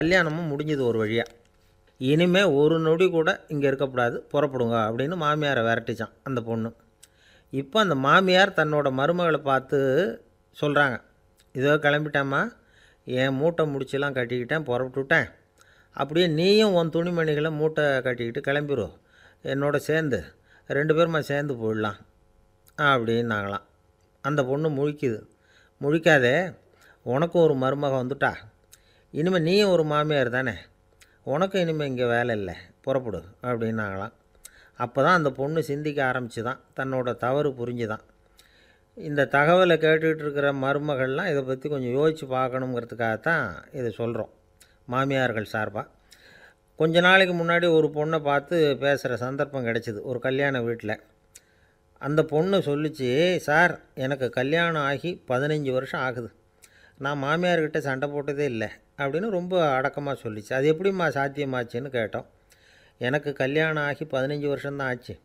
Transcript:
கல்யாணமும் முடிஞ்சது ஒரு வழியாக இனிமே ஒரு நொடி கூட இங்கே இருக்கக்கூடாது புறப்படுங்க அப்படின்னு மாமியாரை விரட்டிச்சான் அந்த பொண்ணு இப்போ அந்த மாமியார் தன்னோட மருமகளை பார்த்து சொல்கிறாங்க இதோ கிளம்பிட்டேம்மா என் மூட்டை முடிச்செல்லாம் கட்டிக்கிட்டேன் புறப்பட்டுட்டேன் அப்படியே நீயும் உன் துணிமணிகளை மூட்டை கட்டிக்கிட்டு கிளம்பிரு என்னோட சேர்ந்து ரெண்டு பேருமா சேர்ந்து போயிடலாம் அப்படின்னாங்களாம் அந்த பொண்ணு முழிக்குது முழிக்காதே உனக்கும் ஒரு மருமக வந்துட்டா இனிமேல் நீயும் ஒரு மாமியார் தானே உனக்கும் இனிமேல் இங்கே வேலை இல்லை புறப்படு அப்படின்னாங்களாம் அப்போ தான் அந்த பொண்ணு சிந்திக்க ஆரம்பிச்சு தான் தன்னோட தவறு புரிஞ்சுதான் இந்த தகவலை கேட்டுக்கிட்டு இருக்கிற மருமகள்லாம் இதை பற்றி கொஞ்சம் யோசித்து பார்க்கணுங்கிறதுக்காகத்தான் இதை சொல்கிறோம் மாமியார்கள் சார்பாக கொஞ்ச நாளைக்கு முன்னாடி ஒரு பொண்ணை பார்த்து பேசுகிற சந்தர்ப்பம் கிடைச்சிது ஒரு கல்யாண வீட்டில் அந்த பொண்ணு சொல்லிச்சு சார் எனக்கு கல்யாணம் ஆகி பதினஞ்சு வருஷம் ஆகுது நான் மாமியார்கிட்ட சண்டை போட்டதே இல்லை அப்படின்னு ரொம்ப அடக்கமாக சொல்லிச்சு அது எப்படிம்மா சாத்தியமாச்சுன்னு கேட்டோம் எனக்கு கல்யாணம் ஆகி பதினஞ்சு வருஷம்தான் ஆச்சு